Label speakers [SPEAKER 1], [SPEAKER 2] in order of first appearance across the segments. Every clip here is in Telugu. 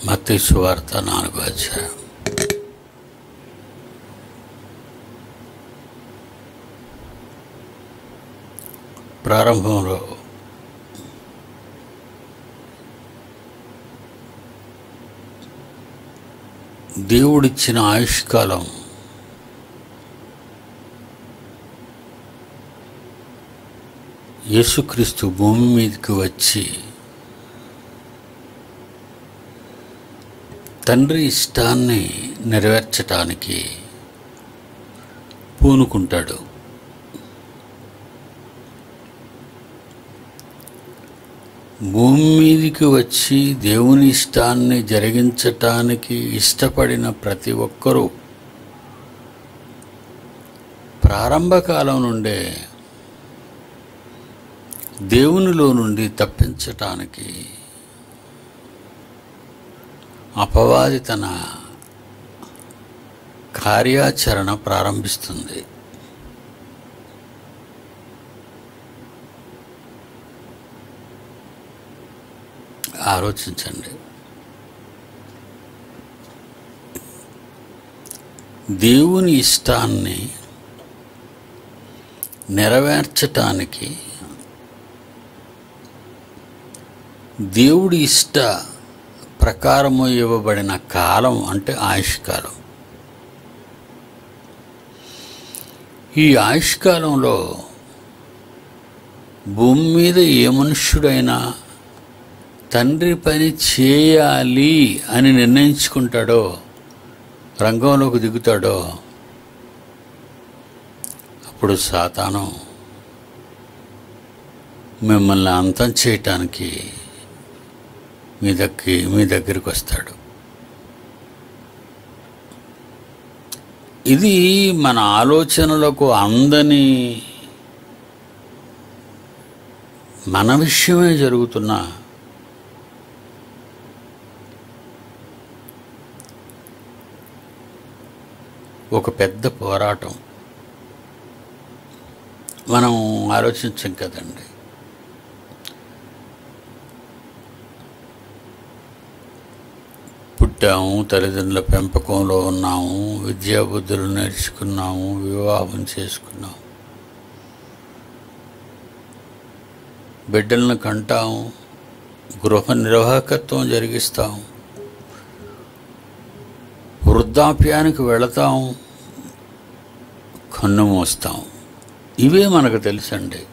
[SPEAKER 1] మత్తి సువార్త నాలుగో అధ్యాయం ప్రారంభంలో దేవుడిచ్చిన ఆయుష్కాలం యేసుక్రీస్తు భూమి మీదకి వచ్చి తండ్రి ఇష్టాన్ని నెరవేర్చటానికి పూనుకుంటాడు భూమి మీదికి వచ్చి దేవుని ఇష్టాన్ని జరిగించటానికి ఇష్టపడిన ప్రతి ఒక్కరూ ప్రారంభకాలం నుండే దేవునిలో నుండి తప్పించటానికి అపవాది తన కార్యాచరణ ప్రారంభిస్తుంది ఆలోచించండి దేవుని ఇష్టాన్ని నెరవేర్చటానికి దేవుడి ఇష్ట ప్రకారము ఇవ్వబడిన కాలం అంటే ఆయుష్కాలం ఈ ఆయుష్కాలంలో భూమి మీద ఏ మనుష్యుడైనా తండ్రి పని చేయాలి అని నిర్ణయించుకుంటాడో రంగంలోకి దిగుతాడో అప్పుడు సాతాను మిమ్మల్ని అంతం చేయటానికి మీ దగ్గర మీ దగ్గరికి వస్తాడు ఇది మన ఆలోచనలకు అందని మన విషయమే జరుగుతున్న ఒక పెద్ద పోరాటం మనం ఆలోచించాం కదండి పుట్టాము తల్లిదండ్రుల పెంపకంలో ఉన్నాము విద్యాబుద్ధులు నేర్చుకున్నాము వివాహం చేసుకున్నాము బిడ్డలను కంటాము గృహ నిర్వాహకత్వం జరిగిస్తాం వృద్ధాప్యానికి వెళతాం కన్ను మోస్తాం ఇవే మనకు తెలుసండి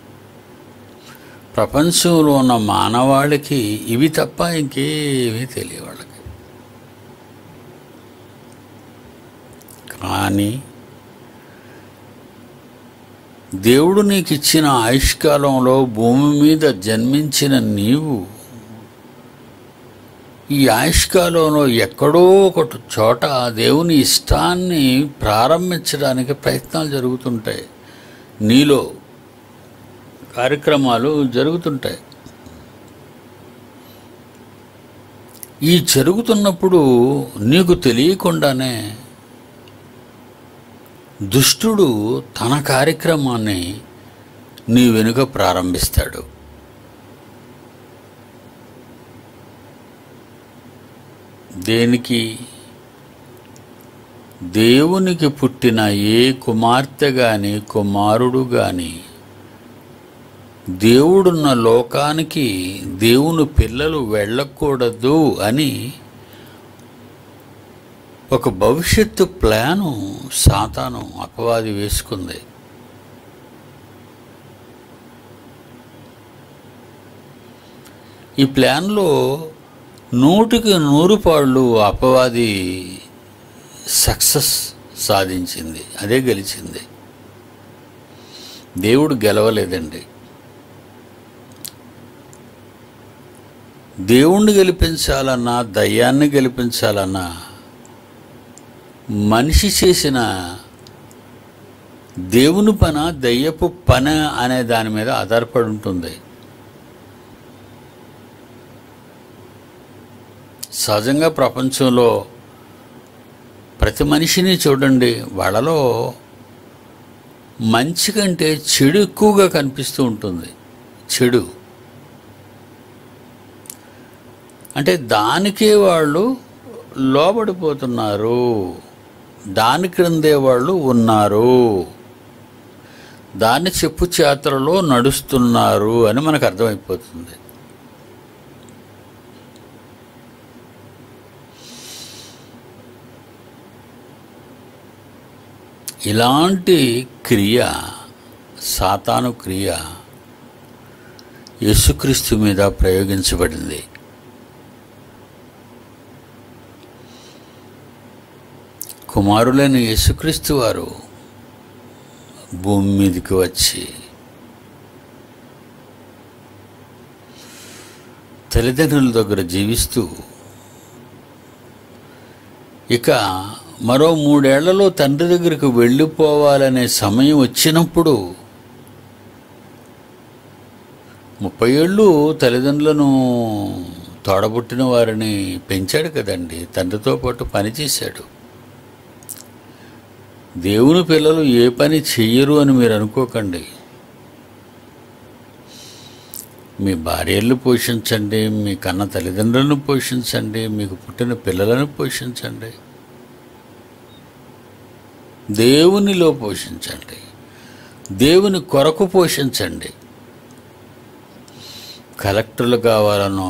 [SPEAKER 1] ప్రపంచంలో ఉన్న మానవాళికి ఇవి తప్ప ఇంకేమీ తెలియ వాళ్ళకి కానీ దేవుడు నీకు ఇచ్చిన ఆయుష్కాలంలో భూమి మీద జన్మించిన నీవు ఈ ఆయుష్కాలంలో ఎక్కడో ఒక చోట దేవుని ఇష్టాన్ని ప్రారంభించడానికి ప్రయత్నాలు జరుగుతుంటాయి నీలో కార్యక్రమాలు జరుగుతుంటాయి ఈ జరుగుతున్నప్పుడు నీకు తెలియకుండానే దుష్టుడు తన కార్యక్రమాన్ని నీ వెనుక ప్రారంభిస్తాడు దేనికి దేవునికి పుట్టిన ఏ కుమార్తె గాని కుమారుడు గాని దేవుడున్న లోకానికి దేవుని పిల్లలు వెళ్ళకూడదు అని ఒక భవిష్యత్తు ప్లాను సాతాను అపవాది వేసుకుంది ఈ ప్లాన్లో నూటికి నూరు పాళ్ళు అపవాది సక్సెస్ సాధించింది అదే గెలిచింది దేవుడు గెలవలేదండి దేవుణ్ణి గెలిపించాలన్నా దయ్యాన్ని గెలిపించాలన్నా మనిషి చేసిన దేవుని పన దయ్యపు పన అనే దాని మీద ఆధారపడి ఉంటుంది సహజంగా ప్రపంచంలో ప్రతి మనిషిని చూడండి వాళ్ళలో మంచి కంటే చెడు ఎక్కువగా కనిపిస్తూ ఉంటుంది చెడు అంటే దానికే వాళ్ళు లోబడిపోతున్నారు దాని క్రిందే వాళ్ళు ఉన్నారు దాని చెప్పు చేతలలో నడుస్తున్నారు అని మనకు అర్థమైపోతుంది ఇలాంటి క్రియ సాతాను క్రియ యేసుక్రీస్తు మీద ప్రయోగించబడింది కుమారులైన యేసుక్రీస్తు వారు భూమి మీదకి వచ్చి తల్లిదండ్రుల దగ్గర జీవిస్తూ ఇక మరో మూడేళ్లలో తండ్రి దగ్గరికి వెళ్ళిపోవాలనే సమయం వచ్చినప్పుడు ముప్పై ఏళ్ళు తల్లిదండ్రులను తోడబుట్టిన వారిని పెంచాడు కదండి తండ్రితో పాటు పనిచేశాడు దేవుని పిల్లలు ఏ పని చెయ్యరు అని మీరు అనుకోకండి మీ భార్యలను పోషించండి మీ కన్న తల్లిదండ్రులను పోషించండి మీకు పుట్టిన పిల్లలను పోషించండి దేవునిలో పోషించండి దేవుని కొరకు పోషించండి కలెక్టర్లు కావాలనో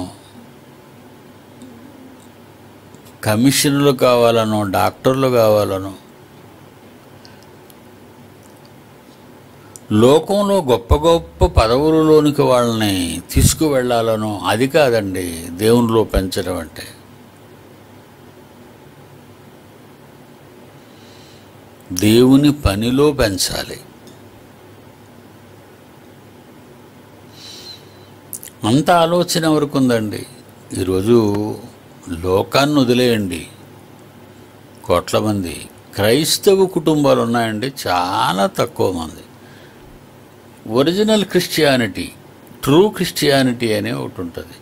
[SPEAKER 1] కమిషనర్లు కావాలనో డాక్టర్లు కావాలనో లోకంలో గొప్ప గొప్ప పదవులలోనికి వాళ్ళని తీసుకువెళ్ళాలనో అది కాదండి దేవునిలో పెంచడం అంటే దేవుని పనిలో పెంచాలి అంత ఆలోచన ఎవరికి ఉందండి ఈరోజు లోకాన్ని వదిలేయండి కోట్ల మంది క్రైస్తవ కుటుంబాలు ఉన్నాయండి చాలా తక్కువ మంది ఒరిజినల్ క్రిస్టియానిటీ ట్రూ క్రిస్టియానిటీ అనే ఒకటి ఉంటుంది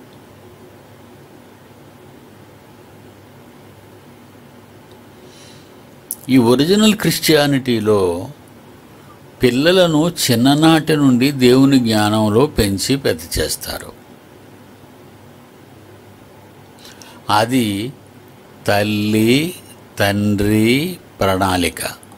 [SPEAKER 1] ఈ ఒరిజినల్ క్రిస్టియానిటీలో పిల్లలను చిన్ననాటి నుండి దేవుని జ్ఞానంలో పెంచి పెద్ద చేస్తారు అది తల్లి తండ్రి ప్రణాళిక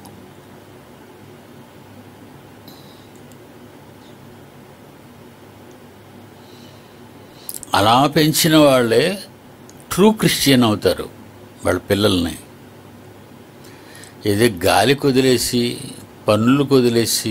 [SPEAKER 1] అలా పెంచిన వాళ్ళే ట్రూ క్రిస్టియన్ అవుతారు వాళ్ళ పిల్లల్ని ఇది గాలి కొదిలేసి పన్నులు కొదిలేసి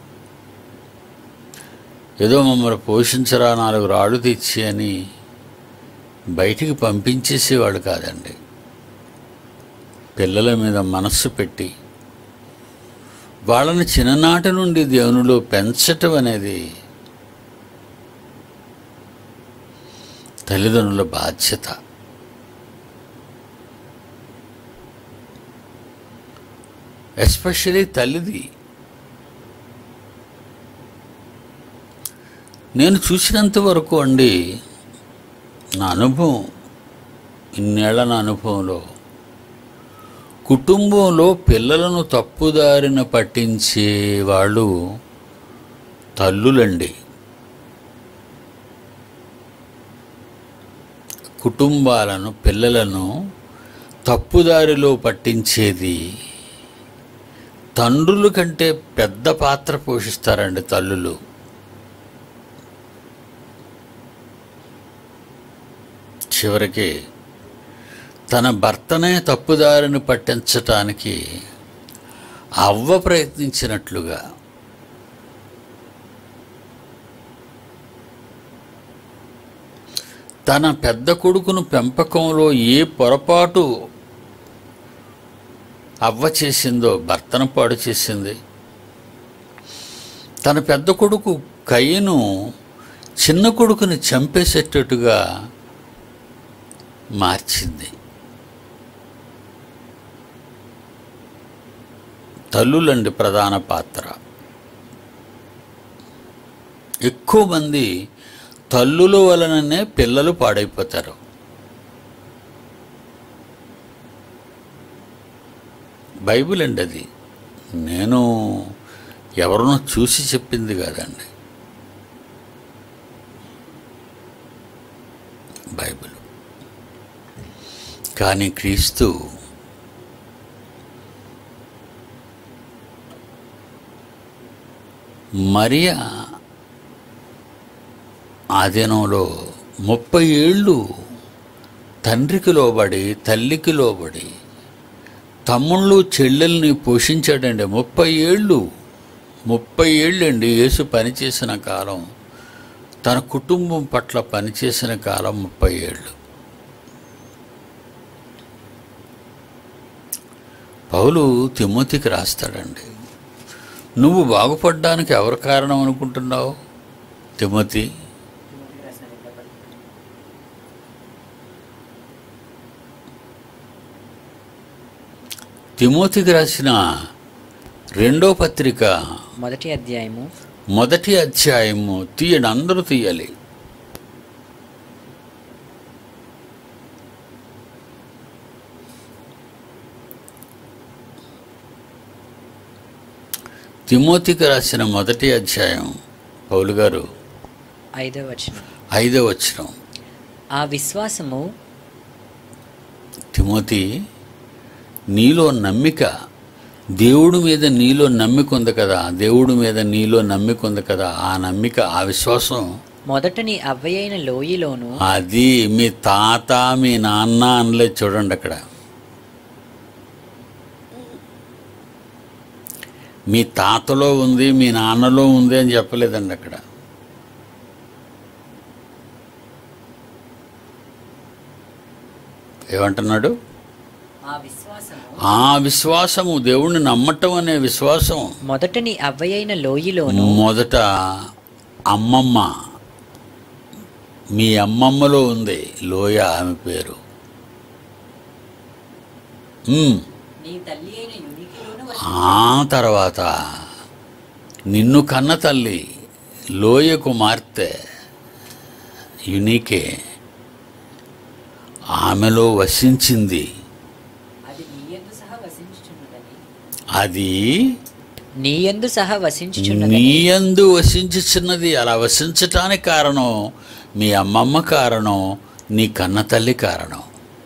[SPEAKER 1] ఏదో మమ్మల్ని పోషించరా నాలుగు రాళ్ళు తెచ్చి అని బయటికి పంపించేసేవాడు కాదండి పిల్లల మీద మనస్సు పెట్టి వాళ్ళని చిన్ననాటి నుండి దేవునిలో పెంచటం అనేది తల్లిదండ్రుల బాధ్యత ఎస్పెషలీ తల్లిది నేను చూసినంత వరకు అండి నా అనుభవం ఇన్నేళ్ల నా అనుభవంలో కుటుంబంలో పిల్లలను తప్పుదారిన పట్టించే వాళ్ళు తల్లులండి కుటుంబాలను పిల్లలను తప్పుదారిలో పట్టించేది తండ్రుల కంటే పెద్ద పాత్ర పోషిస్తారండి తల్లులు చివరికి తన భర్తనే తప్పుదారిని పట్టించటానికి అవ్వ ప్రయత్నించినట్లుగా తన పెద్ద కొడుకును పెంపకంలో ఏ పొరపాటు అవ్వ చేసిందో భర్తను పాడు చేసింది తన పెద్ద కొడుకు కయ్యను చిన్న కొడుకుని చంపేసేటట్టుగా మార్చింది తల్లులండి ప్రధాన పాత్ర ఎక్కువ మంది తల్లుల వలననే పిల్లలు పాడైపోతారు బైబిల్ అండి అది నేను ఎవరినో చూసి చెప్పింది కాదండి బైబిల్ కానీ క్రీస్తు మరియా ఆధీనంలో ముప్పై ఏళ్ళు తండ్రికి లోబడి తల్లికి లోబడి తమ్ముళ్ళు చెల్లెల్ని పోషించాడండి ముప్పై ఏళ్ళు ముప్పై ఏళ్ళండి యేసు పనిచేసిన కాలం తన కుటుంబం పట్ల పనిచేసిన కాలం ముప్పై ఏళ్ళు పౌలు తిమ్మతికి రాస్తాడండి నువ్వు బాగుపడ్డానికి ఎవరు కారణం అనుకుంటున్నావు తిమ్మతి తిమోతికి రాసిన రెండో పత్రిక
[SPEAKER 2] మొదటి అధ్యాయము
[SPEAKER 1] మొదటి అధ్యాయము తీయండి అందరూ తీయాలి తిమోతికి రాసిన మొదటి అధ్యాయం పౌలు గారు
[SPEAKER 2] ఐదవ వచనం
[SPEAKER 1] ఐదో వచ్చిన
[SPEAKER 2] ఆ విశ్వాసము
[SPEAKER 1] తిమోతి నీలో నమ్మిక దేవుడి మీద నీలో నమ్మిక ఉంది కదా దేవుడి మీద నీలో నమ్మిక ఉంది కదా ఆ నమ్మిక ఆ విశ్వాసం
[SPEAKER 2] మొదట నీ అవ్వయైన లోయలోను
[SPEAKER 1] అది మీ తాత మీ నాన్న అనలేదు చూడండి అక్కడ మీ తాతలో ఉంది మీ నాన్నలో ఉంది అని చెప్పలేదండి అక్కడ ఏమంటున్నాడు
[SPEAKER 2] ఆ విశ్వాసము
[SPEAKER 1] ఆ విశ్వాసము దేవుణ్ణి నమ్మటం అనే విశ్వాసం
[SPEAKER 2] మొదట నీ అవ్వయైన లోయలోను
[SPEAKER 1] మొదట అమ్మమ్మ మీ అమ్మమ్మలో ఉంది లోయ ఆమె పేరు ఉమ్,
[SPEAKER 2] నీ తల్లి అయిన యునికిలోను
[SPEAKER 1] ఆ తర్వాత నిన్ను కన్న తల్లి లోయ కుమార్తె యునికే ఆమెలో వసించింది
[SPEAKER 2] అది నీయందు సహా వసించుచున్నదని
[SPEAKER 1] అది
[SPEAKER 2] నీయందు సహా వసించుచున్నదని
[SPEAKER 1] నీయందు వసించుచున్నది అలా వసించటానికి కారణం మీ అమ్మమ్మ కారణం నీ కన్న తల్లి కారణం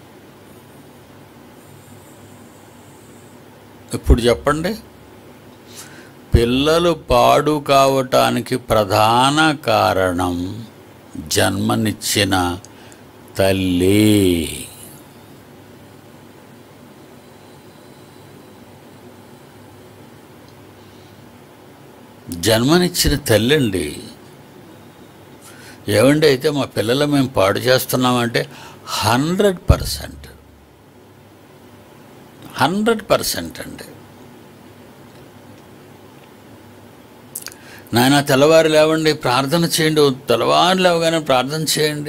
[SPEAKER 1] ఇప్పుడు చెప్పండి పిల్లలు పాడు కావటానికి ప్రధాన కారణం జన్మనిచ్చిన తల్లి జన్మనిచ్చిన తల్లండి ఏమండి అయితే మా పిల్లలు మేము పాడు చేస్తున్నామంటే హండ్రెడ్ పర్సెంట్ హండ్రెడ్ పర్సెంట్ అండి నాయన తెల్లవారు లేవండి ప్రార్థన చేయండి తెల్లవారు లేవగానే ప్రార్థన చేయండి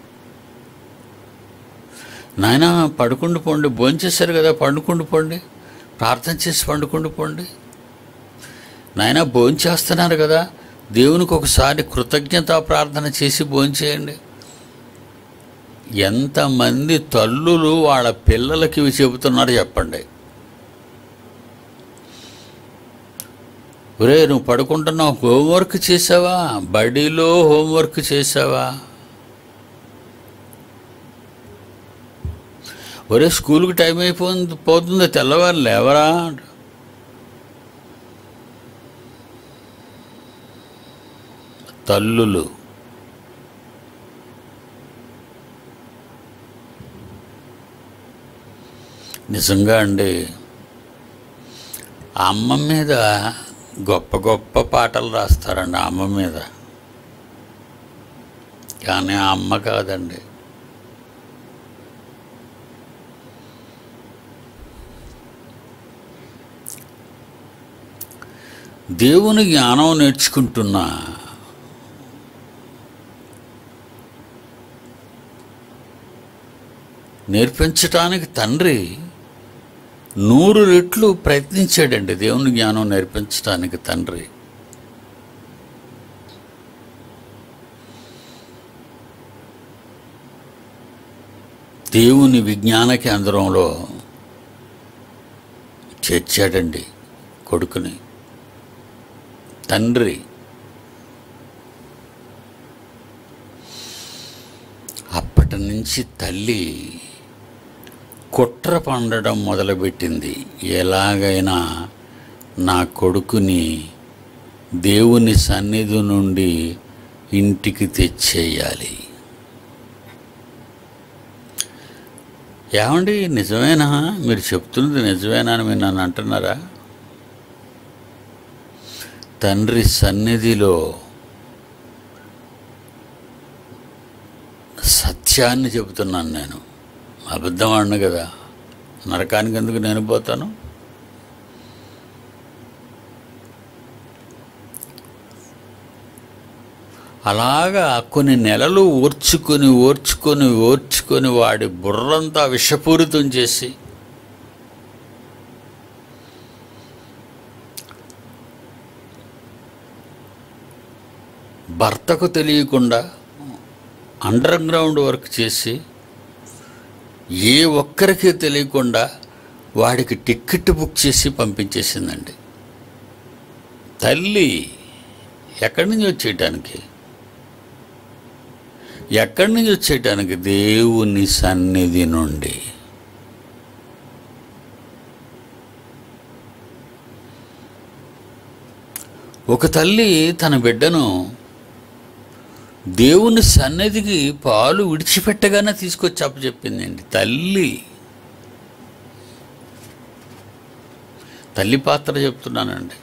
[SPEAKER 1] నాయన పడుకుండి పోండి భోంచేశారు కదా పండుకుండి పోండి ప్రార్థన చేసి పండుకుండి పోండి నాయన భోంచేస్తున్నారు కదా దేవునికి ఒకసారి కృతజ్ఞతా ప్రార్థన చేసి భోంచేయండి ఎంతమంది తల్లులు వాళ్ళ పిల్లలకి ఇవి చెబుతున్నారు చెప్పండి ఒరే నువ్వు పడుకుంటున్నావు హోంవర్క్ చేసావా బడిలో హోంవర్క్ చేసావా ఒరే స్కూల్కి టైం అయిపోతుంది పోతుంది తెల్లవారు లేవరా తల్లులు నిజంగా అండి ఆ అమ్మ మీద గొప్ప గొప్ప పాటలు రాస్తారండి ఆ అమ్మ మీద కానీ ఆ అమ్మ కాదండి దేవుని జ్ఞానం నేర్చుకుంటున్నా నేర్పించటానికి తండ్రి నూరు రెట్లు ప్రయత్నించాడండి దేవుని జ్ఞానం నేర్పించడానికి తండ్రి దేవుని విజ్ఞాన కేంద్రంలో చేర్చాడండి కొడుకుని తండ్రి అప్పటి నుంచి తల్లి కుట్ర పండడం మొదలుపెట్టింది ఎలాగైనా నా కొడుకుని దేవుని సన్నిధి నుండి ఇంటికి తెచ్చేయాలి ఏమండి నిజమేనా మీరు చెప్తున్నది నిజమేనా అని మీరు నన్ను అంటున్నారా తండ్రి సన్నిధిలో సత్యాన్ని చెబుతున్నాను నేను అబద్ధం ఆడను కదా నరకానికి ఎందుకు నేను పోతాను అలాగా కొన్ని నెలలు ఓర్చుకొని ఓర్చుకొని ఓర్చుకొని వాడి బుర్రంతా విషపూరితం చేసి భర్తకు తెలియకుండా అండర్ గ్రౌండ్ వర్క్ చేసి ఏ ఒక్కరికి తెలియకుండా వాడికి టికెట్ బుక్ చేసి పంపించేసిందండి తల్లి ఎక్కడి నుంచి వచ్చేయటానికి ఎక్కడి నుంచి వచ్చేయటానికి దేవుని సన్నిధి నుండి ఒక తల్లి తన బిడ్డను దేవుని సన్నిధికి పాలు విడిచిపెట్టగానే తీసుకొచ్చి అప్పచెప్పిందండి తల్లి తల్లి పాత్ర చెప్తున్నానండి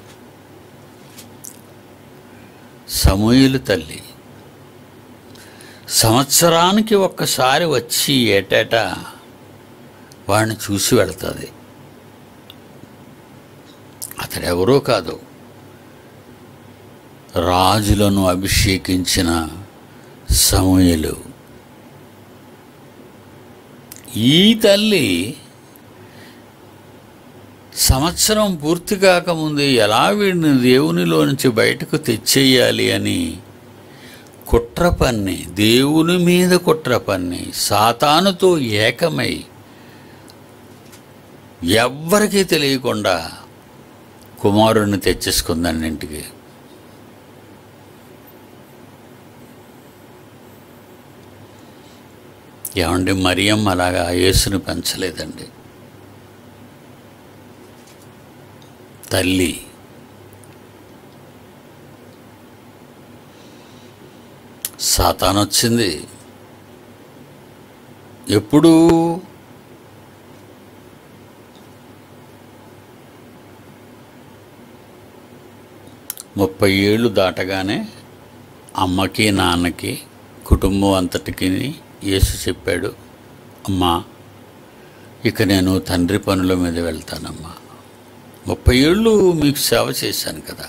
[SPEAKER 1] సమూహలు తల్లి సంవత్సరానికి ఒక్కసారి వచ్చి ఏటేటా వాడిని చూసి వెళ్తుంది అతడెవరో కాదు రాజులను అభిషేకించిన సమూహలు ఈ తల్లి సంవత్సరం పూర్తి కాకముందే ఎలా వీడిని దేవునిలో నుంచి బయటకు తెచ్చేయాలి అని కుట్ర పన్ని దేవుని మీద కుట్ర పన్ని సాతానుతో ఏకమై ఎవ్వరికీ తెలియకుండా కుమారుడిని తెచ్చేసుకుందండి ఇంటికి ఏమండి మరియం అలాగా యేసుని పెంచలేదండి తల్లి సాతాన్ వచ్చింది ఎప్పుడు ముప్పై ఏళ్ళు దాటగానే అమ్మకి నాన్నకి కుటుంబం అంతటికి యేసు చెప్పాడు అమ్మా ఇక నేను తండ్రి పనుల మీద వెళ్తానమ్మా ముప్పై ఏళ్ళు మీకు సేవ చేశాను కదా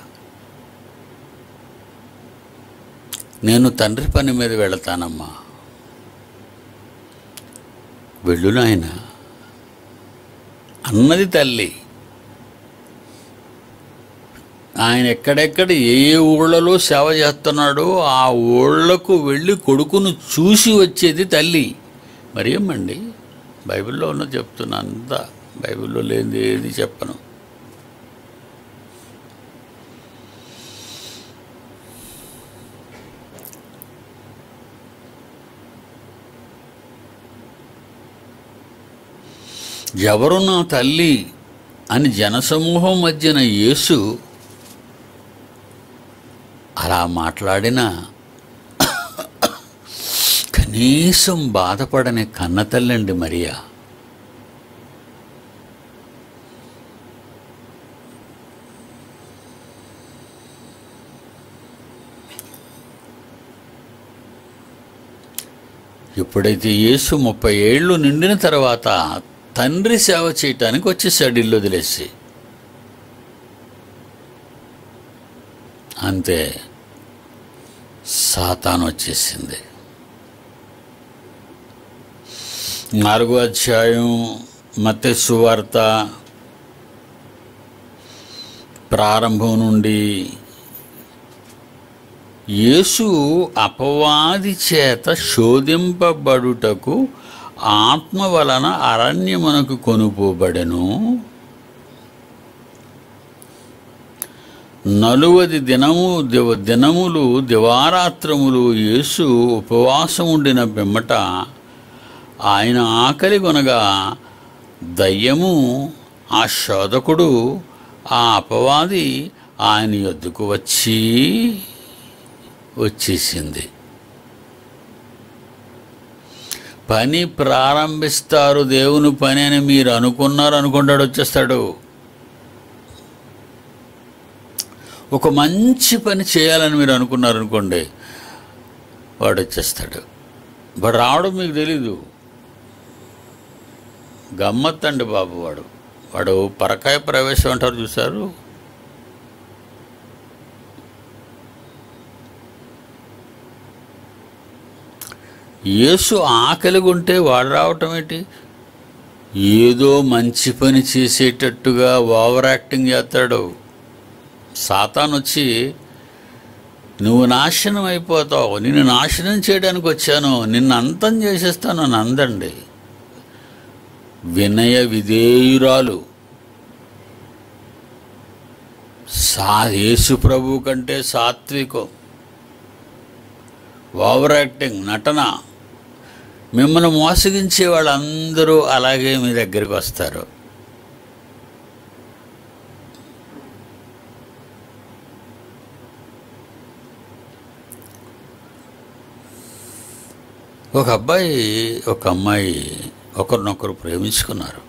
[SPEAKER 1] నేను తండ్రి పని మీద వెళతానమ్మా వెళ్ళు నాయన అన్నది తల్లి ఆయన ఎక్కడెక్కడ ఏ ఏ ఊళ్ళలో సేవ చేస్తున్నాడో ఆ ఊళ్ళకు వెళ్ళి కొడుకును చూసి వచ్చేది తల్లి మరి ఏమండి బైబిల్లో ఉన్న చెప్తున్నా అంతా బైబిల్లో లేనిది ఏది చెప్పను ఎవరు నా తల్లి అని జనసమూహం మధ్యన యేసు అలా మాట్లాడిన కనీసం బాధపడని కన్నతల్లండి మరియా ఎప్పుడైతే యేసు ముప్పై ఏళ్ళు నిండిన తర్వాత తండ్రి సేవ చేయటానికి వచ్చేసాడు ఇల్లు వదిలేసి అంతే సాతాను వచ్చేసింది నాలుగో అధ్యాయం మత్తే సువార్త ప్రారంభం నుండి యేసు అపవాది చేత శోధింపబడుటకు ఆత్మ వలన అరణ్యమునకు కొనుపోబడెను నలువది దినము దివ దినములు దివారాత్రములు యేసు ఉపవాసం ఉండిన పిమ్మట ఆయన ఆకలి కొనగా దయ్యము ఆ శోధకుడు ఆ అపవాది ఆయన యొద్దకు వచ్చి వచ్చేసింది పని ప్రారంభిస్తారు దేవుని పని అని మీరు అనుకున్నారు అనుకుంటాడు వచ్చేస్తాడు ఒక మంచి పని చేయాలని మీరు అనుకున్నారు అనుకోండి వాడు వచ్చేస్తాడు వాడు రావడం మీకు తెలీదు గమ్మత్తండి బాబు వాడు వాడు పరకాయ ప్రవేశం అంటారు చూసారు యేసు ఆకలి ఉంటే వాడు రావటం ఏంటి ఏదో మంచి పని చేసేటట్టుగా ఓవర్ యాక్టింగ్ చేస్తాడు సాతాన్ వచ్చి నువ్వు నాశనం అయిపోతావు నిన్ను నాశనం చేయడానికి వచ్చాను నిన్ను అంతం చేసేస్తాను అని అందండి వినయ విధేయురాలు సా యేసు ప్రభు కంటే సాత్వికం ఓవర్ యాక్టింగ్ నటన మిమ్మల్ని మోసగించే వాళ్ళందరూ అలాగే మీ దగ్గరికి వస్తారు ఒక అబ్బాయి ఒక అమ్మాయి ఒకరినొకరు ప్రేమించుకున్నారు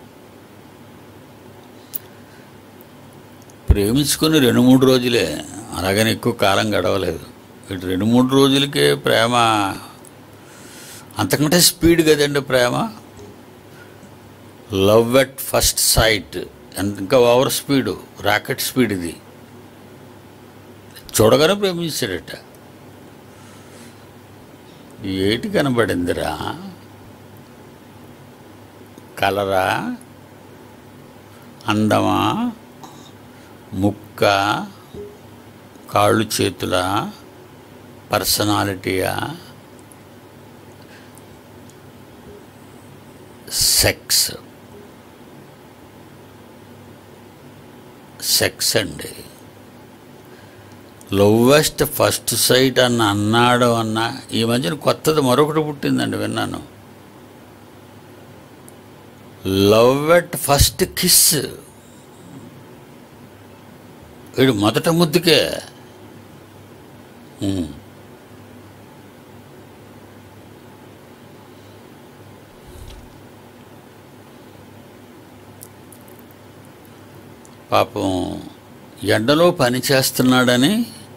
[SPEAKER 1] ప్రేమించుకుని రెండు మూడు రోజులే అలాగని ఎక్కువ కాలం గడవలేదు ఇటు రెండు మూడు రోజులకే ప్రేమ అంతకంటే స్పీడ్ కదండి ప్రేమ లవ్ ఎట్ ఫస్ట్ సైట్ ఇంకా ఓవర్ స్పీడు రాకెట్ స్పీడ్ ఇది చూడగానే ప్రేమించాడట ఏటి కనబడిందిరా కలరా అందమా ముక్క కాళ్ళు చేతుల పర్సనాలిటీయా సెక్స్ సెక్స్ అండి లవ్వెస్ట్ ఫస్ట్ సైట్ అన్న అన్నాడు అన్న ఈ మధ్యన కొత్తది మరొకటి పుట్టిందండి విన్నాను లవ్ ఎట్ ఫస్ట్ కిస్ వీడు మొదట ముద్దుకే ఉమ్. పాపం ఎండలో పని చేస్తున్నాడని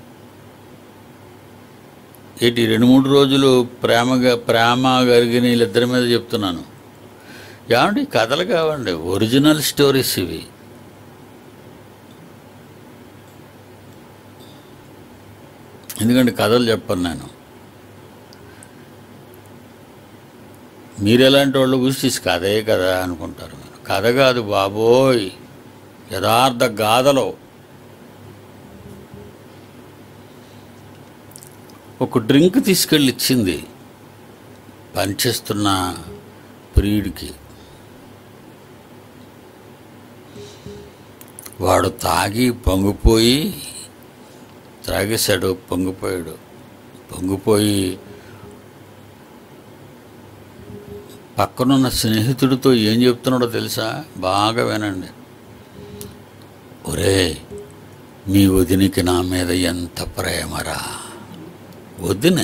[SPEAKER 1] ఏంటి రెండు మూడు రోజులు ప్రేమగా ప్రేమ కలిగిన వీళ్ళిద్దరి మీద చెప్తున్నాను ఏమండి కథలు కావండి ఒరిజినల్ స్టోరీస్ ఇవి ఎందుకంటే కథలు చెప్పను నేను మీరు ఎలాంటి వాళ్ళు గురించి కథే కదా అనుకుంటారు మీరు కథ కాదు బాబోయ్ యథార్థ గాథలో ఒక డ్రింక్ తీసుకెళ్ళి ఇచ్చింది పనిచేస్తున్న ప్రియుడికి వాడు తాగి పొంగిపోయి త్రాగేశాడు పొంగిపోయాడు పొంగిపోయి పక్కనున్న స్నేహితుడితో ఏం చెప్తున్నాడో తెలుసా బాగా వినండి ఒరే మీ వదినికి నా మీద ఎంత ప్రేమరా వదిన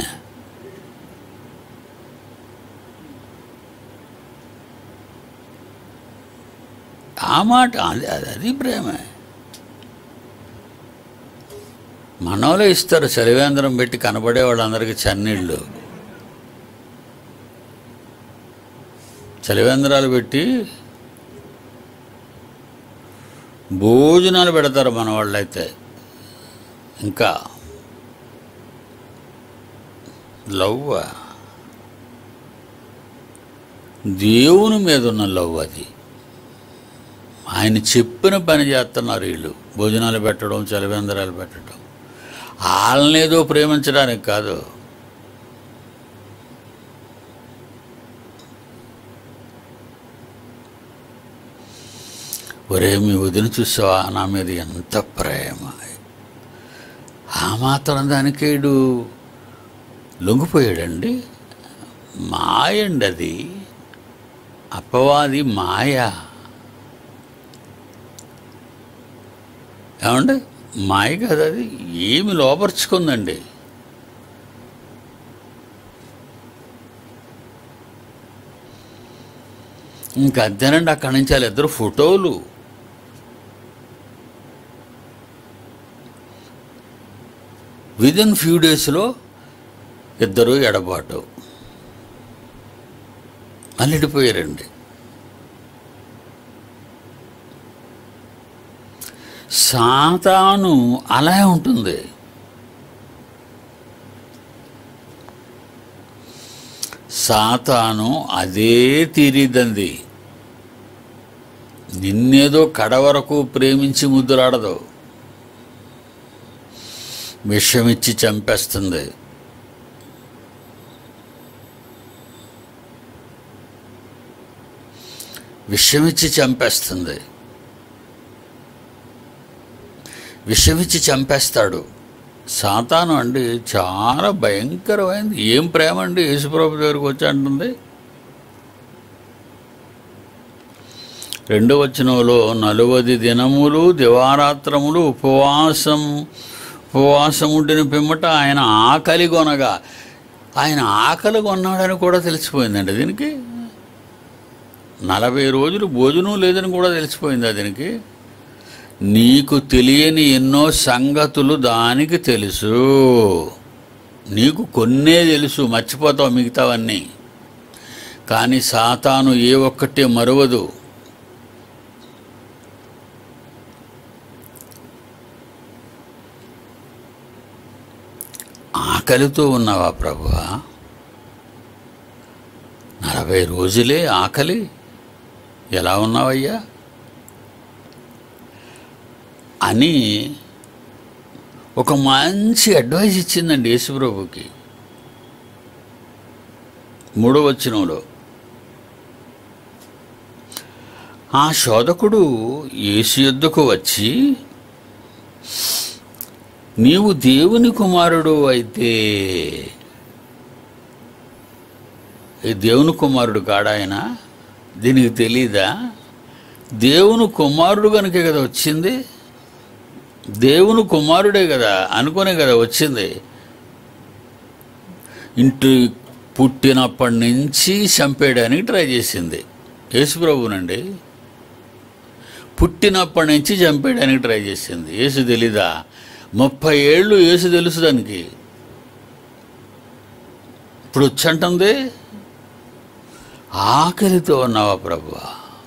[SPEAKER 1] ఆ మాట అది అది- అది ప్రేమే మనోలే ఇస్తారు చలివేంద్రం పెట్టి కనబడే వాళ్ళందరికీ చన్నీళ్ళు చలివేంద్రాలు పెట్టి భోజనాలు పెడతారు మన వాళ్ళైతే ఇంకా లవ్ దేవుని మీద ఉన్న లవ్ అది ఆయన చెప్పిన పని చేస్తున్నారు వీళ్ళు భోజనాలు పెట్టడం చలివేంద్రాలు పెట్టడం వాళ్ళనేదో ప్రేమించడానికి కాదు ఒరే మీ వదిన చూసావా నా మీద ఎంత ప్రేమ ఆ మాత్రం దానికేడు లొంగిపోయాడండి మాయండి అది అపవాది మాయ ఏమండి మాయ కదా అది ఏమి లోపరుచుకుందండి ఇంకా అంతేనండి అక్కడి నుంచి వాళ్ళ ఇద్దరు ఫోటోలు విదిన్ ఫ్యూ డేస్లో ఇద్దరు ఎడబాటు అల్లిడిపోయారండి సాతాను అలా ఉంటుంది సాతాను అదే తీరిదంది నిన్నేదో కడ వరకు ప్రేమించి ముద్దులాడదు విషమిచ్చి చంపేస్తుంది విషమిచ్చి చంపేస్తుంది విషమిచ్చి చంపేస్తాడు సాతాను అండి చాలా భయంకరమైంది ఏం ప్రేమ అండి యేసుప్రభు దగ్గరికి వచ్చి అంటుంది రెండవ వచనంలో నలువది దినములు దివారాత్రములు ఉపవాసం ఉపవాసం ఉండిన పిమ్మట ఆయన ఆకలి కొనగా ఆయన ఆకలి కొన్నాడని కూడా తెలిసిపోయిందండి దీనికి నలభై రోజులు భోజనం లేదని కూడా తెలిసిపోయింది దీనికి నీకు తెలియని ఎన్నో సంగతులు దానికి తెలుసు నీకు కొన్నే తెలుసు మర్చిపోతావు మిగతావన్నీ కానీ సాతాను ఏ ఒక్కటే మరవదు ఆకలితో ఉన్నావా ప్రభువా నలభై రోజులే ఆకలి ఎలా ఉన్నావయ్యా అని ఒక మంచి అడ్వైజ్ ఇచ్చిందండి యేసుప్రభుకి మూడో వచనంలో ఆ శోధకుడు యేసు యొద్దకు వచ్చి నీవు దేవుని కుమారుడు అయితే ఈ దేవుని కుమారుడు కాడాయన దీనికి తెలీదా దేవుని కుమారుడు కనుకే కదా వచ్చింది దేవుని కుమారుడే కదా అనుకునే కదా వచ్చింది ఇంటి పుట్టినప్పటి నుంచి చంపేయడానికి ట్రై చేసింది యేసుప్రభునండి పుట్టినప్పటి నుంచి చంపేయడానికి ట్రై చేసింది యేసు తెలీదా ముప్పై ఏళ్ళు యేసు తెలుసు దానికి ఇప్పుడు వచ్చంటుంది ఆకలితో ఉన్నావా ప్రభువా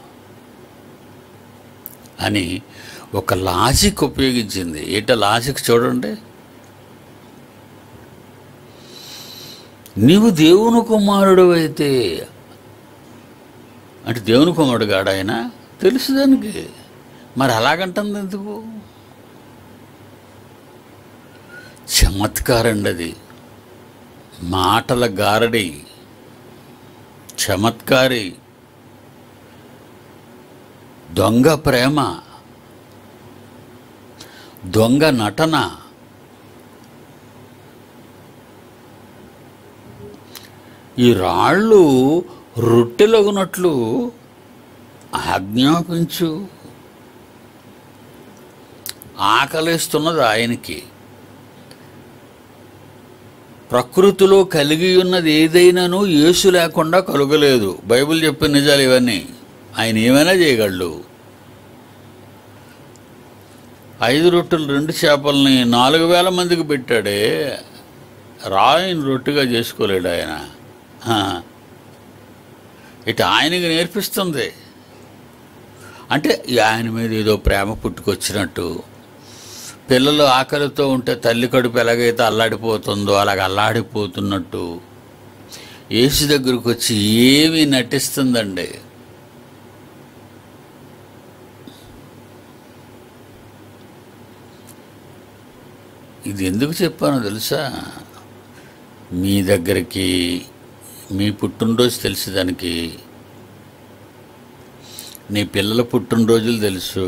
[SPEAKER 1] అని ఒక లాజిక్ ఉపయోగించింది ఏట లాజిక్ చూడండి నీవు దేవుని కుమారుడు అయితే అంటే దేవుని కుమారుడు కాడు ఆయన తెలుసు దానికి మరి అలాగంటుంది ఎందుకు చమత్కారండి అది మాటల గారడి చమత్కారి దొంగ ప్రేమ దొంగ నటన ఈ రాళ్ళు రొట్టెలగునట్లు ఆజ్ఞాపించు ఆకలిస్తున్నది ఆయనకి ప్రకృతిలో కలిగి ఉన్నది ఏదైనాను యేసు లేకుండా కలుగలేదు బైబిల్ చెప్పిన నిజాలు ఇవన్నీ ఆయన ఏమైనా చేయగలడు ఐదు రొట్టెలు రెండు చేపల్ని నాలుగు వేల మందికి పెట్టాడే రాయిని రొట్టెగా చేసుకోలేడు ఆయన ఆ. ఇటు ఆయనకి నేర్పిస్తుంది అంటే ఈ ఆయన మీద ఏదో ప్రేమ పుట్టుకొచ్చినట్టు పిల్లలు ఆకలితో ఉంటే తల్లి కడుపు ఎలాగైతే అల్లాడిపోతుందో అలాగ అల్లాడిపోతున్నట్టు యేసు దగ్గరకు వచ్చి ఏమి నటిస్తుందండి ఇది ఎందుకు చెప్పానో తెలుసా మీ దగ్గరికి మీ పుట్టినరోజు తెలుసు దానికి నీ పిల్లల పుట్టినరోజులు తెలుసు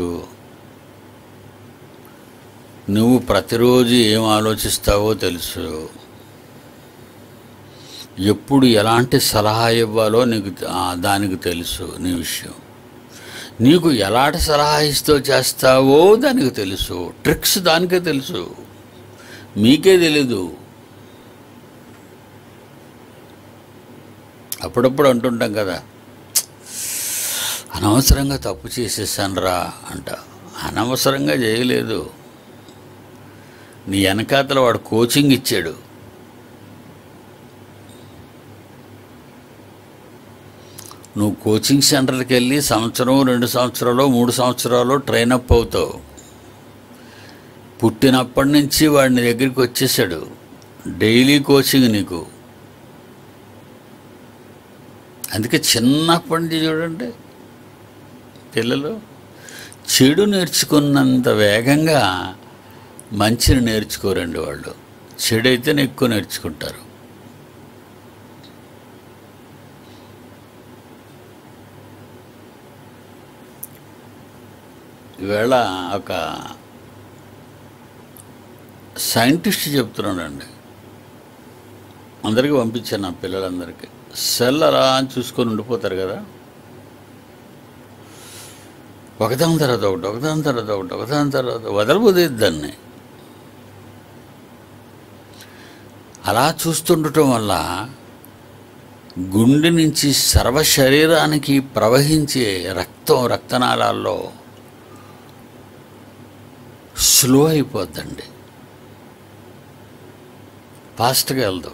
[SPEAKER 1] నువ్వు ప్రతిరోజు ఏం ఆలోచిస్తావో తెలుసు ఎప్పుడు ఎలాంటి సలహా ఇవ్వాలో నీకు ఆ, దానికి తెలుసు నీ విషయం నీకు ఎలాంటి సలహా ఇస్తూ చేస్తావో దానికి తెలుసు ట్రిక్స్ దానికే తెలుసు మీకే తెలీదు అప్పుడప్పుడు అంటుంటాం కదా అనవసరంగా తప్పు చేసేసానురా అంట అనవసరంగా చేయలేదు నీ వెనకాతల వాడు కోచింగ్ ఇచ్చాడు నువ్వు కోచింగ్ సెంటర్కి వెళ్ళి సంవత్సరం రెండు సంవత్సరాలు మూడు సంవత్సరాలు ట్రైన్ అప్ అవుతావు పుట్టినప్పటి నుంచి వాడిని దగ్గరికి వచ్చేసాడు డైలీ కోచింగ్ నీకు అందుకే చిన్నప్పటి నుంచి చూడండి పిల్లలు చెడు నేర్చుకున్నంత వేగంగా మంచిని నేర్చుకోరండి వాళ్ళు చెడు అయితేనే ఎక్కువ నేర్చుకుంటారు ఈవేళ ఒక సైంటిస్ట్ చెప్తున్నాడండి అందరికీ పంపించాను నా పిల్లలందరికీ సెల్ అలా అని చూసుకొని ఉండిపోతారు కదా ఒకదాని తర్వాత ఒకటి ఒకదాని తర్వాత ఒకటి ఒకదాని తర్వాత వదలబోదేది దాన్ని అలా చూస్తుండటం వల్ల గుండె నుంచి సర్వ శరీరానికి ప్రవహించే రక్తం రక్తనాళాల్లో స్లో అయిపోద్దండి ఫాస్ట్గా వెళ్దు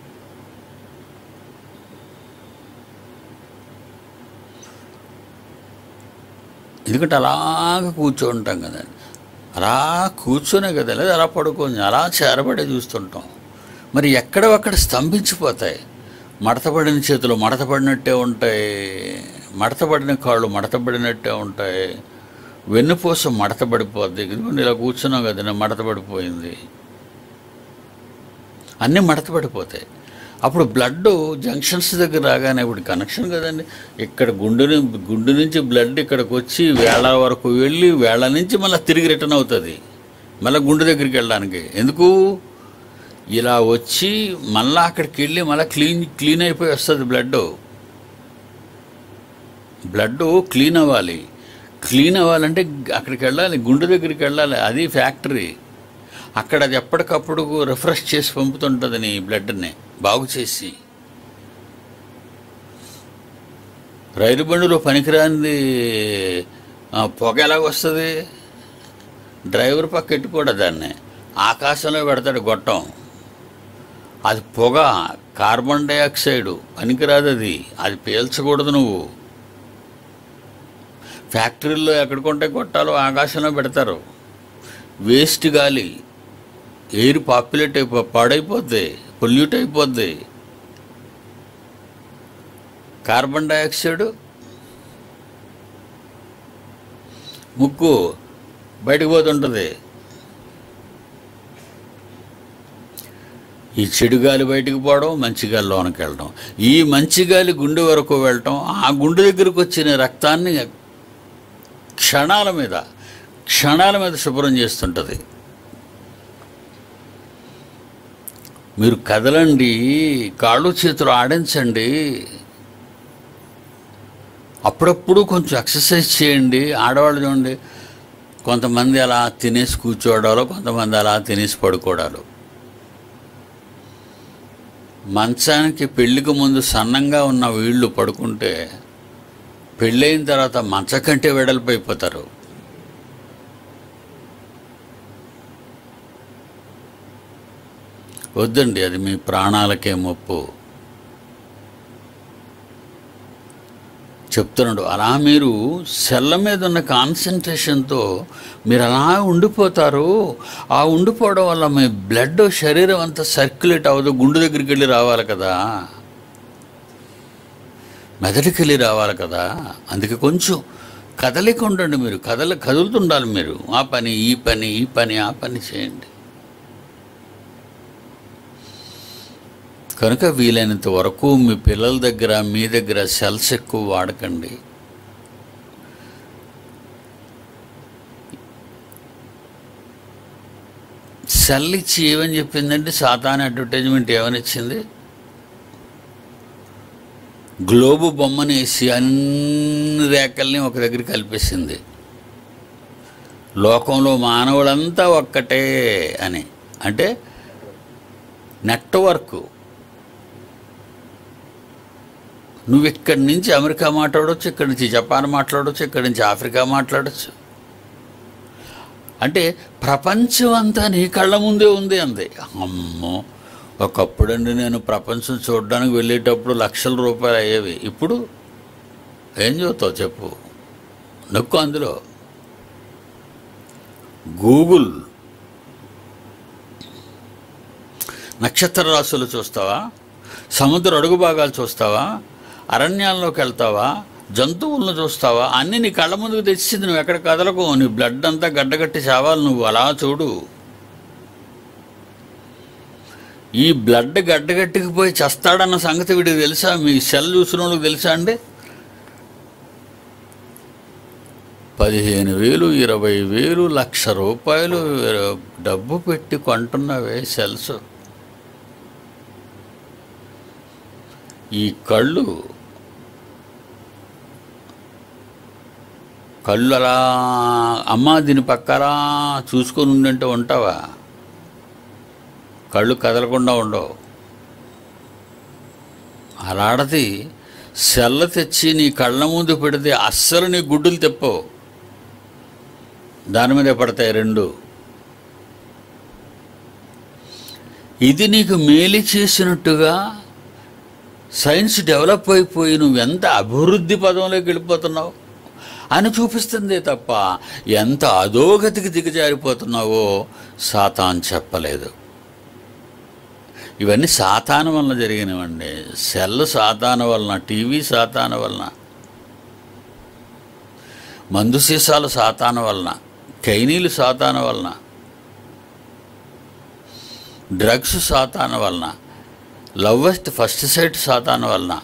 [SPEAKER 1] ఎందుకంటే అలాగ కూర్చోంటాం కదండి అలా కూర్చొనే కదా లేదా అలా పడుకొని అలా చేరబడే చూస్తుంటాం మరి ఎక్కడవక్కడ స్తంభించిపోతాయి మడతపడిన చేతులు మడతపడినట్టే ఉంటాయి మడతపడిన కాళ్ళు మడతపడినట్టే ఉంటాయి వెన్నుపూస మడతపడిపోద్ది ఇదిగోండి ఇలా కూర్చున్నాం కదా నేను మడతపడిపోయింది అన్నీ మడతపడిపోతాయి అప్పుడు బ్లడ్ జంక్షన్స్ దగ్గర రాగానే ఇప్పుడు కనెక్షన్ కదండి ఇక్కడ గుండె ను- గుండె నుంచి బ్లడ్ ఇక్కడికి వచ్చి వేళ వరకు వెళ్ళి వేళ నుంచి మళ్ళీ తిరిగి రిటర్న్ అవుతుంది మళ్ళీ గుండె దగ్గరికి వెళ్ళడానికి ఎందుకు ఇలా వచ్చి మళ్ళీ అక్కడికి వెళ్ళి మళ్ళీ క్లీన్ క్లీన్ అయిపోయి వస్తుంది బ్లడ్ బ్లడ్ క్లీన్ అవ్వాలి క్లీన్ అవ్వాలంటే అక్కడికి వెళ్ళాలి గుండె దగ్గరికి వెళ్ళాలి అది ఫ్యాక్టరీ అక్కడ అది ఎప్పటికప్పుడు రిఫ్రెష్ చేసి పంపుతుంటుంది నీ బ్లడ్ని బాగు చేసి రైలు బండిలో పనికిరాంది ఆ, పొగ ఎలాగొస్తుంది డ్రైవర్ పక్క ఎట్టుకోడు దాన్ని ఆకాశంలో పెడతాడు గొట్టం అది పొగ కార్బన్ డైఆక్సైడ్ పనికిరాదు అది అది పీల్చకూడదు నువ్వు ఫ్యాక్టరీల్లో ఎక్కడికొంటే గొట్టాలో ఆకాశంలో పెడతారు వేస్ట్ గాలి ఎయిర్ పాపులేట్ అయిపో పాడైపోద్ది పొల్యూట్ అయిపోద్ది కార్బన్ డైఆక్సైడ్ ముక్కు బయటకు పోతుంటుంది ఈ చెడు గాలి బయటికి పోవడం మంచి గాలి లోనకి వెళ్ళడం ఈ మంచి గాలి గుండె వరకు వెళ్ళటం ఆ గుండె దగ్గరకు వచ్చిన రక్తాన్ని క్షణాల మీద క్షణాల మీద శుభ్రం చేస్తుంటుంది మీరు కదలండి కాళ్ళు చేతులు ఆడించండి అప్పుడప్పుడు కొంచెం ఎక్సర్సైజ్ చేయండి ఆడవాళ్ళు చూడండి కొంతమంది అలా తినేసి కూర్చోవడాలు కొంతమంది అలా తినేసి పడుకోవడాలు మంచానికి పెళ్లికి ముందు సన్నంగా ఉన్న వీళ్ళు పడుకుంటే పెళ్ళైన తర్వాత మంచ కంటే వెడల్పు అయిపోతారు వద్దండి అది మీ ప్రాణాలకే ముప్పు చెప్తున్నాడు అలా మీరు సెల్ల మీద ఉన్న కాన్సన్ట్రేషన్తో మీరు అలా ఉండిపోతారు ఆ ఉండిపోవడం వల్ల మీ బ్లడ్ శరీరం అంతా సర్క్యులేట్ అవ్వదు గుండె దగ్గరికి వెళ్ళి రావాలి కదా మెదడుకి వెళ్ళి రావాలి కదా అందుకే కొంచెం కదలిక ఉండండి మీరు కదల కదులుతుండాలి మీరు ఆ పని ఈ పని ఈ పని ఆ పని చేయండి కనుక వీలైనంత వరకు మీ పిల్లల దగ్గర మీ దగ్గర సెల్స్ ఎక్కువ వాడకండి సెల్ ఇచ్చి ఏమని చెప్పిందంటే సాతాన్ అడ్వర్టైజ్మెంట్ ఏమని ఇచ్చింది గ్లోబు బొమ్మనేసి అన్ని రేఖల్ని ఒక దగ్గర కలిపేసింది లోకంలో మానవులంతా ఒక్కటే అని అంటే నెట్వర్క్ నువ్వు ఇక్కడి నుంచి అమెరికా మాట్లాడవచ్చు ఇక్కడి నుంచి జపాన్ మాట్లాడవచ్చు ఇక్కడి నుంచి ఆఫ్రికా మాట్లాడవచ్చు అంటే ప్రపంచం అంతా నీ కళ్ళ ముందే ఉంది అంది అమ్మో ఒకప్పుడండి నేను ప్రపంచం చూడడానికి వెళ్ళేటప్పుడు లక్షల రూపాయలు అయ్యేవి ఇప్పుడు ఏం చూస్తావు చెప్పు నొక్కు అందులో గూగుల్ నక్షత్ర రాశులు చూస్తావా సముద్ర అడుగు భాగాలు చూస్తావా అరణ్యాల్లోకి వెళ్తావా జంతువులను చూస్తావా అన్నీ నీ కళ్ళ ముందుకు తెచ్చింది నువ్వు ఎక్కడ కదలకు నీ బ్లడ్ అంతా గడ్డగట్టి చావాలి నువ్వు అలా చూడు ఈ బ్లడ్ గడ్డగట్టుకుపోయి చస్తాడన్న సంగతి వీడికి తెలుసా మీ సెల్ చూసిన వాళ్ళకి తెలుసా అండి పదిహేను వేలు ఇరవై వేలు లక్ష రూపాయలు డబ్బు పెట్టి కొంటున్నవే సెల్స్ ఈ కళ్ళు కళ్ళు అలా అమ్మ దీని పక్కరా చూసుకొని ఉండంటే ఉంటావా కళ్ళు కదలకుండా ఉండవు అలాడది సెల్ల తెచ్చి నీ కళ్ళ ముందు పెడితే అస్సలు నీ గుడ్డులు తెప్పవు దాని మీదే పడతాయి రెండు ఇది నీకు మేలు చేసినట్టుగా సైన్స్ డెవలప్ అయిపోయి నువ్వు ఎంత అభివృద్ధి పదంలోకి వెళ్ళిపోతున్నావు అని చూపిస్తుందే తప్ప ఎంత అధోగతికి దిగజారిపోతున్నావో సాతాన్ చెప్పలేదు ఇవన్నీ సాతాను వలన జరిగినవండి సెల్ సాతాను వలన టీవీ సాతాను వలన మందు సీసాలు సాతాను వలన చైనీలు సాతాను వలన డ్రగ్స్ సాతాను వలన లవ్వెస్ట్ ఫస్ట్ సైట్ సాతాను వలన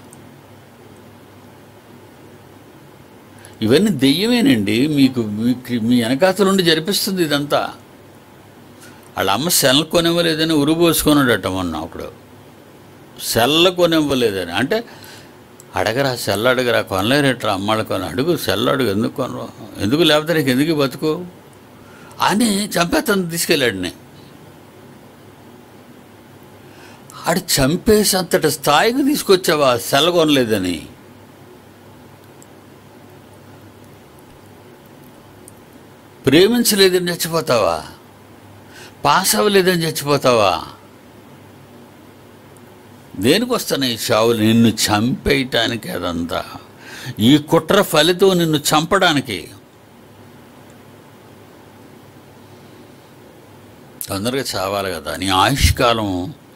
[SPEAKER 1] ఇవన్నీ దెయ్యమేనండి మీకు మీకు మీ వెనకాతల నుండి జరిపిస్తుంది ఇదంతా వాళ్ళ అమ్మ సెల్ కొనివ్వలేదని ఉరుబోసుకున్నాడట మొన్న ఒకడు సెల్ల కొనివ్వలేదని అంటే అడగరా సెల్ అడగరా కొనలేరేట్రా అమ్మాళ్ళు కొని అడుగు సెల్ అడుగు ఎందుకు కొనరు ఎందుకు లేకపోతే నీకు ఎందుకు ఈ బతుకు అని చంపేతను తీసుకెళ్ళాడు ఆడు చంపేసి అంతటి స్థాయికి తీసుకొచ్చావా సెల్ కొనలేదని ప్రేమించలేదని చచ్చిపోతావా పాస్ అవ్వలేదని చచ్చిపోతావా దేనికి వస్తున్నాయి ఈ చావులు నిన్ను చంపేయటానికి అదంతా ఈ కుట్ర ఫలితం నిన్ను చంపడానికి తొందరగా చావాలి కదా నీ ఆయుష్కాలం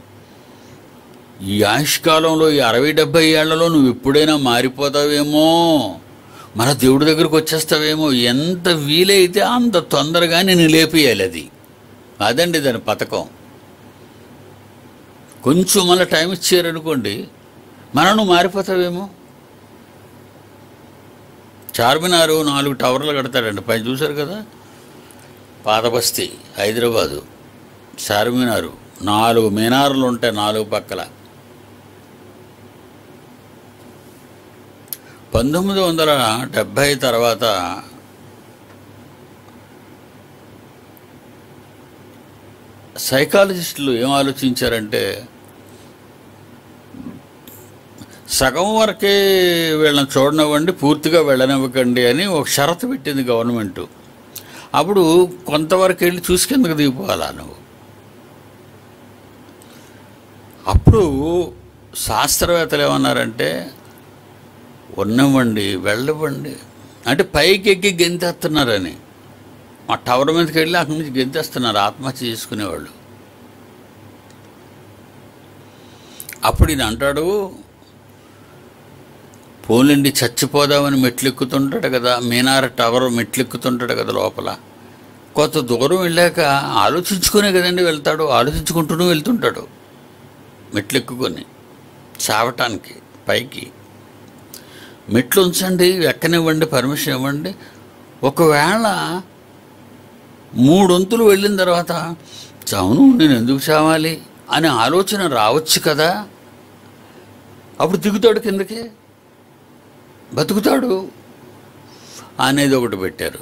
[SPEAKER 1] ఈ ఆయుష్కాలంలో ఈ అరవై డెబ్భై ఏళ్లలో నువ్వు ఎప్పుడైనా మారిపోతావేమో మన దేవుడి దగ్గరకు వచ్చేస్తావేమో ఎంత వీలైతే అంత తొందరగా నేను లేపేయాలి అది అదండి దాని పథకం కొంచెం మళ్ళీ టైం ఇచ్చారనుకోండి మనం నువ్వు మారిపోతావేమో చార్మినారు నాలుగు టవర్లు కడతాడండి పైన చూశారు కదా పాతబస్తీ హైదరాబాదు చార్మినారు నాలుగు మినార్లు ఉంటాయి నాలుగు పక్కల పంతొమ్మిది వందల డెబ్భై తర్వాత సైకాలజిస్టులు ఏం ఆలోచించారంటే సగం వరకే వీళ్ళని చూడనివ్వండి పూర్తిగా వెళ్ళనివ్వకండి అని ఒక షరతు పెట్టింది గవర్నమెంట్ అప్పుడు కొంతవరకు వెళ్ళి చూసి కిందకు దిగిపోవాలా నువ్వు అప్పుడు శాస్త్రవేత్తలు ఏమన్నారంటే ఉన్నవ్వండి వెళ్ళవండి అంటే పైకి ఎక్కి గెంతేస్తున్నారని మా టవర్ మీదకి వెళ్ళి అక్కడి నుంచి గెంతేస్తున్నారు ఆత్మహత్య చేసుకునేవాళ్ళు అప్పుడు ఈయన అంటాడు పోలండి చచ్చిపోదామని మెట్లెక్కుతుంటాడు కదా మీనార్ టవర్ మెట్లెక్కుతుంటాడు కదా లోపల కొంత దూరం వెళ్ళాక ఆలోచించుకునే కదండి వెళ్తాడు ఆలోచించుకుంటూనే వెళ్తుంటాడు మెట్లెక్కుకొని చావటానికి పైకి మెట్లు ఉంచండి ఎక్కనివ్వండి పర్మిషన్ ఇవ్వండి ఒకవేళ మూడొంతులు వెళ్ళిన తర్వాత చావును నేను ఎందుకు చావాలి అనే ఆలోచన రావచ్చు కదా అప్పుడు దిగుతాడు కిందకి బతుకుతాడు అనేది ఒకటి పెట్టారు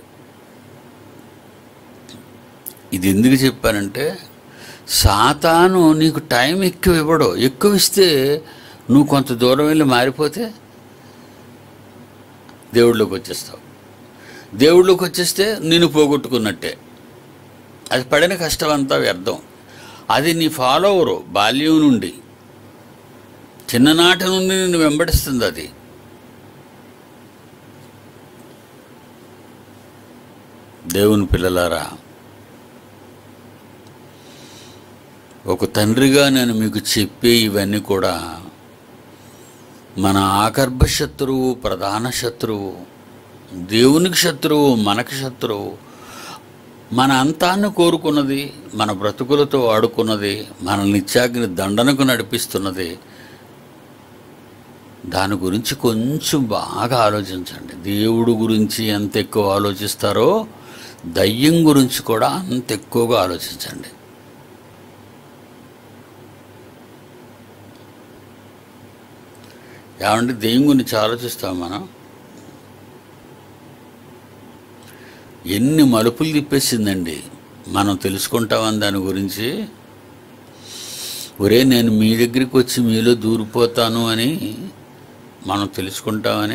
[SPEAKER 1] ఇది ఎందుకు చెప్పానంటే సాతాను నీకు టైం ఎక్కువ ఇవ్వడు ఎక్కువ ఇస్తే నువ్వు కొంత దూరం వెళ్ళి మారిపోతే దేవుళ్ళలోకి వచ్చేస్తావు దేవుళ్ళలోకి వచ్చేస్తే నేను పోగొట్టుకున్నట్టే అది పడిన కష్టం అంతా వ్యర్థం అది నీ ఫాలోవరు బాల్యం నుండి చిన్ననాటి నుండి నిన్ను వెంబడిస్తుంది అది దేవుని పిల్లలారా ఒక తండ్రిగా నేను మీకు చెప్పే ఇవన్నీ కూడా మన ఆకర్భ శత్రువు ప్రధాన శత్రువు దేవునికి శత్రువు మనకి శత్రువు మన అంతాన్ని కోరుకున్నది మన బ్రతుకులతో ఆడుకున్నది మన నిత్యాగ్ని దండనకు నడిపిస్తున్నది దాని గురించి కొంచెం బాగా ఆలోచించండి దేవుడు గురించి ఎంత ఎక్కువ ఆలోచిస్తారో దయ్యం గురించి కూడా అంత ఎక్కువగా ఆలోచించండి ఏమంటే దెయ్యం గురించి ఆలోచిస్తాం మనం ఎన్ని మలుపులు తిప్పేసిందండి మనం తెలుసుకుంటామని దాని గురించి ఒరే నేను మీ దగ్గరికి వచ్చి మీలో దూరిపోతాను అని మనం తెలుసుకుంటామని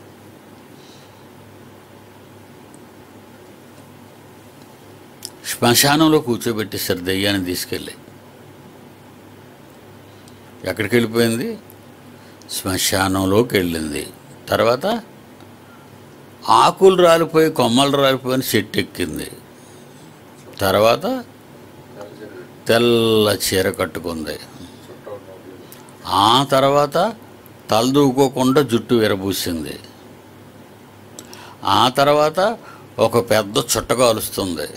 [SPEAKER 1] శ్మశానంలో కూర్చోబెట్టేశారు దయ్యాన్ని తీసుకెళ్ళి ఎక్కడికి వెళ్ళిపోయింది శ్మశానంలోకి వెళ్ళింది తర్వాత ఆకులు రాలిపోయి కొమ్మలు రాలిపోయిన చెట్టు ఎక్కింది తర్వాత తెల్ల చీర కట్టుకుంది ఆ తర్వాత తలదూకోకుండా జుట్టు విరబూసింది ఆ తర్వాత ఒక పెద్ద చుట్ట కాలుస్తుంది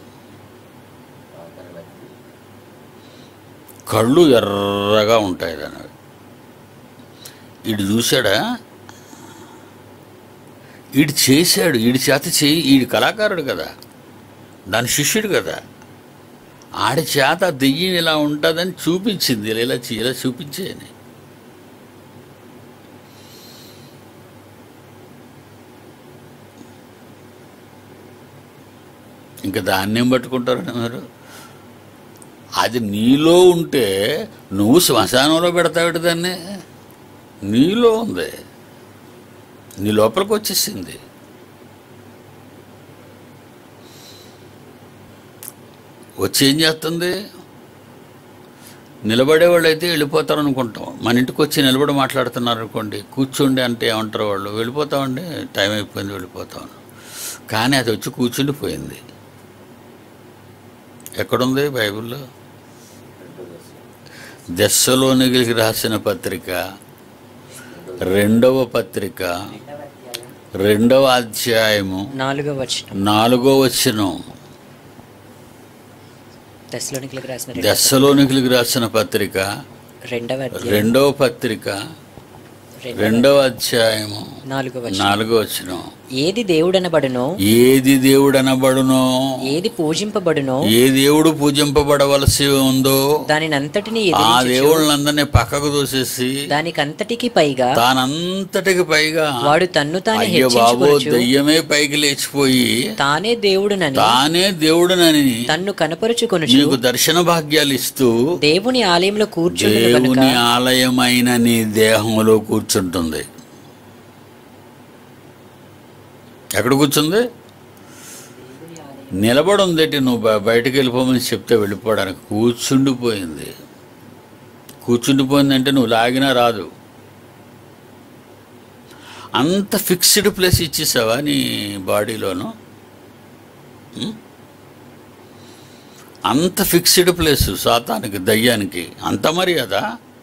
[SPEAKER 1] కళ్ళు ఎర్రగా ఉంటాయి దాని ఈడు చూశాడా ఈడు చేశాడు ఈడి చేత చేయి ఈడు కళాకారుడు కదా దాని శిష్యుడు కదా ఆడి చేత ఆ దెయ్యం ఇలా ఉంటుందని చూపించింది ఇలా ఇలా చే- ఇలా చూపించేయని ఇంకా దాన్నేం పట్టుకుంటారండి మీరు అది నీలో ఉంటే నువ్వు శ్మశానంలో పెడతావిటి దాన్ని నీలో ఉంది నీ లోపలికి వచ్చేసింది వచ్చి ఏం చేస్తుంది నిలబడేవాళ్ళు అయితే వెళ్ళిపోతారు అనుకుంటాం మన ఇంటికి వచ్చి నిలబడి మాట్లాడుతున్నారు అనుకోండి కూర్చోండి అంటే ఏమంటారు వాళ్ళు వెళ్ళిపోతామండి టైం అయిపోయింది వెళ్ళిపోతాం కానీ అది వచ్చి కూర్చుండిపోయింది ఎక్కడుంది బైబిల్లో దశలోనికి రాసిన పత్రిక రెండవ పత్రిక రెండవ అధ్యాయము
[SPEAKER 2] నాలుగో వచనం
[SPEAKER 1] నాలుగో వచనం
[SPEAKER 2] దశలోనికి రాసిన రెండవ-
[SPEAKER 1] దశలోనికి రాసిన పత్రిక
[SPEAKER 2] రెండవ అధ్యాయం
[SPEAKER 1] రెండవ పత్రిక
[SPEAKER 2] రెండవ-
[SPEAKER 1] రెండవ అధ్యాయము
[SPEAKER 2] నాలుగో వచనం
[SPEAKER 1] నాలుగో వచనం
[SPEAKER 2] ఏది దేవుడనబడునో
[SPEAKER 1] ఏది దేవుడనబడునో
[SPEAKER 2] ఏది పూజింపబడునో
[SPEAKER 1] ఏ దేవుడు పూజింపబడవలసి ఉందో
[SPEAKER 2] దానినంతటిని
[SPEAKER 1] ఆ
[SPEAKER 2] ఎదిరించుచు
[SPEAKER 1] దేవుళ్ళందరినీ పక్కకు దూసేసి
[SPEAKER 2] దానికంతటికి పైగా
[SPEAKER 1] తానంతటికి పైగా
[SPEAKER 2] వాడు తన్ను తాను
[SPEAKER 1] అయ్యో బాబో
[SPEAKER 2] హెచ్చించుకొనుచు
[SPEAKER 1] దయ్యమే పైకి లేచిపోయి
[SPEAKER 2] తానే దేవుడునని
[SPEAKER 1] తానే దేవుడునని
[SPEAKER 2] తన్ను కనపరుచుకొనుచు
[SPEAKER 1] నీకు దర్శన భాగ్యాలు ఇస్తూ
[SPEAKER 2] దేవుని ఆలయంలో కూర్చుండు కనుక
[SPEAKER 1] దేవుని ఆలయమైన నీ దేహంలో కూర్చుంటుంది ఎక్కడ కూర్చుంది నిలబడి ఉందేటి నువ్వు బ- బయటికి వెళ్ళిపోమని చెప్తే వెళ్ళిపోవడానికి కూర్చుండిపోయింది కూర్చుండిపోయిందంటే నువ్వు లాగినా రాదు అంత ఫిక్స్డ్ ప్లేస్ ఇచ్చేసావా నీ బాడీలోను ఉం? అంత ఫిక్స్డ్ ప్లేస్ సాతానికి దయ్యానికి అంత మర్యాద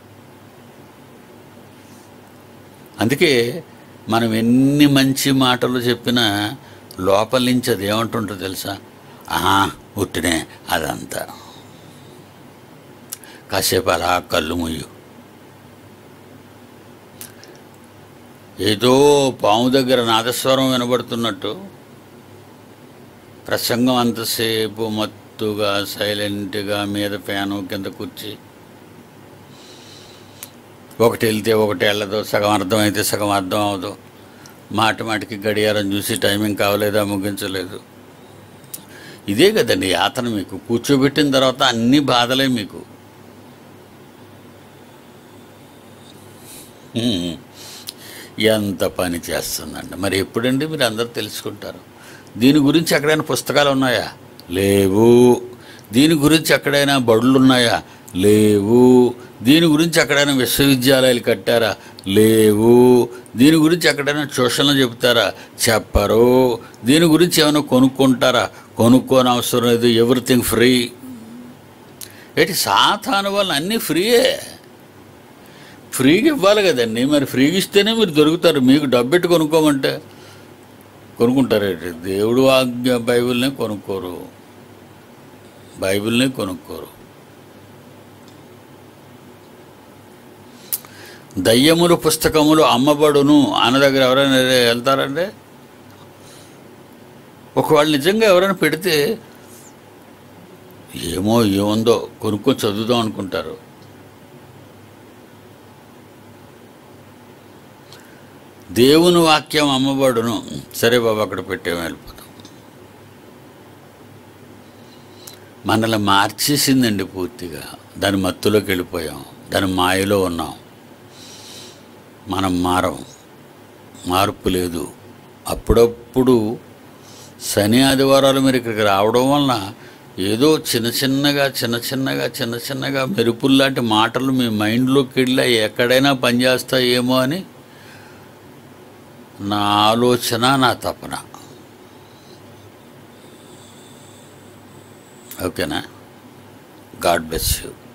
[SPEAKER 1] అందుకే మనం ఎన్ని మంచి మాటలు చెప్పినా లోపల నుంచి అది ఏమంటుంటో తెలుసా ఆహా ఉట్టినే అదంతా కాసేపు అలా కళ్ళు ముయ్యు ఏదో పాము దగ్గర నాదస్వరం వినబడుతున్నట్టు ప్రసంగం అంతసేపు మత్తుగా సైలెంట్గా మీద ఫ్యాను కింద కూర్చి ఒకటి వెళ్తే ఒకటి వెళ్ళదు సగం అర్థమైతే సగం అర్థం అవదు మాట మాటికి గడియారం చూసి టైమింగ్ కావలేదా ముగించలేదు ఇదే కదండి యాతన మీకు కూర్చోబెట్టిన తర్వాత అన్ని బాధలే మీకు హ్మ్. ఎంత పని చేస్తుందండి మరి ఎప్పుడండి మీరు అందరూ తెలుసుకుంటారు దీని గురించి ఎక్కడైనా పుస్తకాలు ఉన్నాయా లేవు దీని గురించి ఎక్కడైనా బడులు ఉన్నాయా లేవు దీని గురించి ఎక్కడైనా విశ్వవిద్యాలయాలు కట్టారా లేవు దీని గురించి ఎక్కడైనా ట్యూషన్లు చెప్తారా చెప్పరు దీని గురించి ఏమైనా కొనుక్కుంటారా కొనుక్కోని అవసరం లేదు ఎవ్రీథింగ్ ఫ్రీ ఏంటి సాతాను వల్ల అన్నీ ఫ్రీయే ఫ్రీగా ఇవ్వాలి కదండి మరి ఫ్రీగా ఇస్తేనే మీరు దొరుకుతారు మీకు డబ్బెట్టు కొనుక్కోమంటే కొనుక్కుంటారేంటి దేవుడు ఆజ్ఞ బైబిల్నే కొనుక్కోరు బైబిల్నే కొనుక్కోరు దయ్యములు పుస్తకములు అమ్మబడును అన్న దగ్గర ఎవరైనా వెళ్తారంటే ఒకవేళ నిజంగా ఎవరైనా పెడితే ఏమో ఏముందో కొనుక్కొని చదువుదాం అనుకుంటారు దేవుని వాక్యం అమ్మబడును సరే బాబు అక్కడ పెట్టేమో వెళ్ళిపోతాం మనల్ని మార్చేసిందండి పూర్తిగా దాని మత్తులోకి వెళ్ళిపోయాం దాని మాయలో ఉన్నాం మనం మారం మార్పు లేదు అప్పుడప్పుడు శని ఆదివారాలు మీరు ఇక్కడికి రావడం వలన ఏదో చిన్న చిన్నగా చిన్న చిన్నగా చిన్న చిన్నగా మెరుపుల్లాంటి మాటలు మీ మైండ్లోకి వెళ్ళి అవి ఎక్కడైనా పనిచేస్తాయేమో అని నా ఆలోచన నా తపన ఓకేనా గాడ్ బ్లెస్ యూ